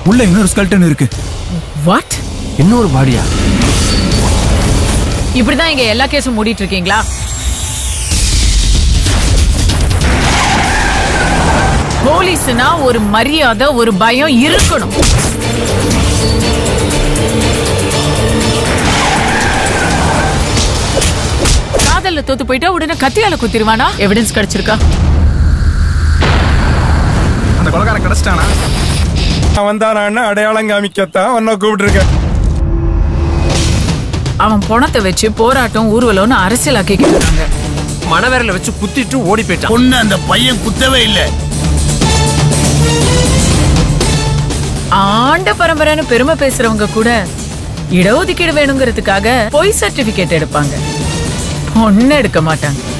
உள்ள இன்னொரு ஸ்கல்டன் இருக்கு வாட் இன்னொரு பாடியா இப்படிதான் இங்க எல்லா கேஸும் மூடிட்டு இருக்கீங்களா போலீஸ்னா ஒரு மரியாதை ஒரு பயம் இருக்கணும் காதல்ல தோத்து போயிட்டா உடனே கத்தியால குத்திடுவானா எவிடன்ஸ் கிடைச்சிருக்கா அந்த கொலகாரன் கிடைச்சிட்டானா அவன் தானு அடையாளம் காமிக்கத்தான் உன்னை கூப்பிட்டுருக்கேன் அவன் பணத்தை வச்சு போராட்டம் ஊர்வலம்னு அரசியலாக்கிக்கிட்டு இருக்காங்க மணவேரல வச்சு குத்திட்டு ஓடி போயிட்டான் பொண்ணு அந்த பையன் குத்தவே இல்லை ஆண்ட பரம்பரைன்னு பெருமை பேசுறவங்க கூட இடஒதுக்கீடு வேணுங்கிறதுக்காக பொய் சர்டிபிகேட் எடுப்பாங்க பொண்ணு எடுக்க மாட்டாங்க